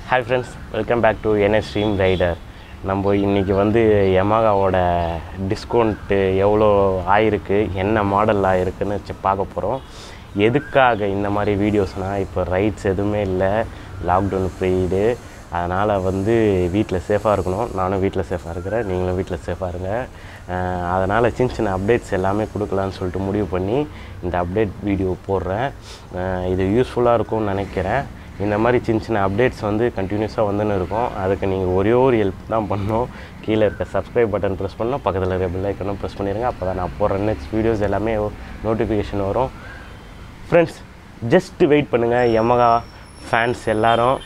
hi friends welcome back to NS stream rider நம்ம இன்றைக்கி வந்து யமகாவோட டிஸ்கவுண்ட்டு எவ்வளோ ஆயிருக்கு என்ன மாடல் ஆயிருக்குன்னு செ- பார்க்க போகிறோம் எதுக்காக இந்த மாதிரி வீடியோஸ்னால் இப்போ ரைட்ஸ் எதுவுமே இல்லை லாக்டவுன் பீரியடு அதனால் வந்து வீட்டில் சேஃபாக இருக்கணும் நானும் வீட்டில் சேஃபாக இருக்கிறேன் நீங்களும் வீட்டில் சேஃபாக இருங்க அதனால் சின்ன சின்ன அப்டேட்ஸ் எல்லாமே கொடுக்கலான்னு சொல்லிட்டு முடிவு பண்ணி இந்த அப்டேட் வீடியோ போடுறேன் அஹ் இது யூஸ்ஃபுல்லாக இருக்கும்னு நினைக்கிறேன் இந்த மாதிரி சின்ன சின்ன அப்டேட்ஸ் வந்து கண்டினியூஸாக வந்துன்னு இருக்கும் அதுக்கு நீங்கள் ஒரே ஒரு ஹெல்ப் தான் பண்ணணும் கீழே இருக்க சப்ஸ்கிரைப் பட்டன் ப்ரெஸ் பண்ணணும் பக்கத்தில் இருக்க பெல் ஐக்கனும் ப்ரெஸ் பண்ணிடுங்க அப்போ தான் நான் போடுற நெக்ஸ்ட் வீடியோஸ் எல்லாமே நோட்டிஃபிகேஷன் வரும் ஃப்ரெண்ட்ஸ் ஜஸ்ட் வெயிட் பண்ணுங்கள் யமகா ஃபேன்ஸ் எல்லாரும்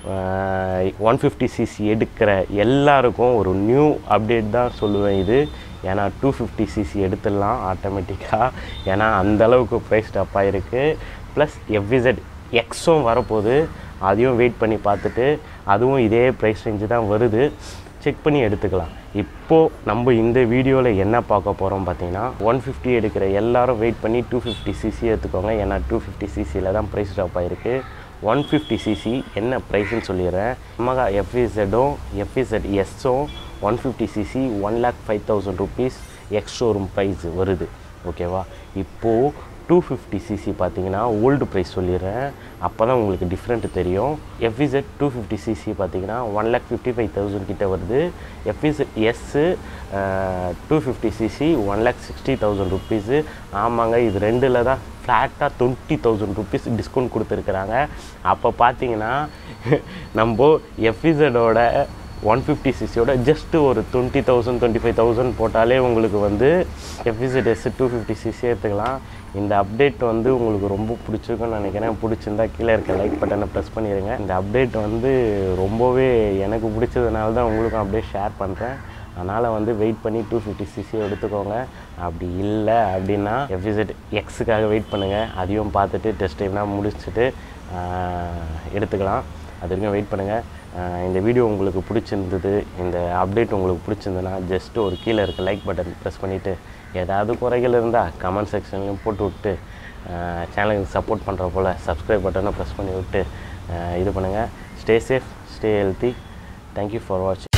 ஒன் ஃபிஃப்டி சிசி எடுக்கிற எல்லாருக்கும் ஒரு நியூ அப்டேட் தான் சொல்லுவேன் இது ஏன்னா டூ ஃபிஃப்டி சிசி எடுத்துடலாம் ஆட்டோமேட்டிக்காக ஏன்னா அந்த அளவுக்கு ப்ரைஸ் டப்பாக இருக்குது ப்ளஸ் எவ்விசட் எக்ஸும் வரப்போகுது அதையும் வெயிட் பண்ணி பார்த்துட்டு அதுவும் இதே ப்ரைஸ் ரேஞ்சு தான் வருது செக் பண்ணி எடுத்துக்கலாம் இப்போது நம்ம இந்த வீடியோவில் என்ன பார்க்க போகிறோம் பார்த்தீங்கன்னா ஒன் ஃபிஃப்டி எடுக்கிற எல்லாரும் வெயிட் பண்ணி டூ ஃபிஃப்டி சிசி எடுத்துக்கோங்க ஏன்னா டூ ஃபிஃப்டி சிசியில் தான் ப்ரைஸ் ட்ராப் ஆகிருக்கு ஒன் ஃபிஃப்டி சிசி என்ன ப்ரைஸ்னு சொல்லிடுறேன் மகா எஃப்இசெட்டும் எஃப்இசெட் எஸ்ஸும் one fifty CC one lakh five thousand rupees ex showroom price வருது ஓகேவா இப்போது டூ ஃபிஃப்டி சிசி பார்த்தீங்கன்னா ஓல்டு ப்ரைஸ் சொல்லிடுறேன் அப்போ தான் உங்களுக்கு டிஃப்ரெண்ட் தெரியும் எஃப்இசெட் டூ ஃபிஃப்டி சிசி பார்த்தீங்கன்னா one lakh fifty five thousand கிட்ட வருது FZ S two fifty CC one lakh sixty thousand rupees ஆமாங்க இது ரெண்டில் தான் ஃப்ளாட்டாக டுவெண்ட்டி தௌசண்ட் ருபீஸ் டிஸ்கவுண்ட் கொடுத்துருக்குறாங்க அப்போ பார்த்தீங்கன்னா நம்ம எஃப்இசடோட ஒன் ஃபிஃப்டி சிசியோட ஜஸ்ட்டு ஒரு twenty thousand twenty five thousand போட்டாலே உங்களுக்கு வந்து FZ S two fifty CC எடுத்துக்கலாம் இந்த அப்டேட் வந்து உங்களுக்கு ரொம்ப பிடிச்சிருக்குன்னு நினைக்கிறேன் பிடிச்சிருந்தா கீழே இருக்க லைக் பட்டனை ப்ரெஸ் பண்ணிடுங்க இந்த அப்டேட் வந்து ரொம்பவே எனக்கு பிடிச்சதுனால தான் உங்களுக்கும் அப்படியே ஷேர் பண்ணுறேன் அதனால் வந்து வெயிட் பண்ணி டூ ஃபிஃப்டி சிசி எடுத்துக்கோங்க அப்படி இல்லை அப்படின்னா எஃப்இசட் எக்ஸுக்காக வெயிட் பண்ணுங்கள் அதையும் பார்த்துட்டு டெஸ்ட் டைம்லாம் முடிச்சுட்டு ஆஹ், எடுத்துக்கலாம் அது வரைக்கும் வெயிட் பண்ணுங்கள் ஆஹ், இந்த வீடியோ உங்களுக்கு பிடிச்சிருந்தது இந்த அப்டேட் உங்களுக்கு பிடிச்சிருந்ததுன்னா ஜஸ்ட் ஒரு கீழே இருக்க லைக் பட்டன் ப்ரெஸ் பண்ணிவிட்டு ஏதாவது குறைகள் இருந்தால் கமெண்ட் செக்ஷன்லையும் போட்டு விட்டு சேனலுக்கு சப்போர்ட் பண்ணுற போல் சப்ஸ்கிரைப் பட்டனை ப்ரெஸ் பண்ணி விட்டு ஆஹ், இது பண்ணுங்கள் stay safe stay healthy thank you for வாட்சிங்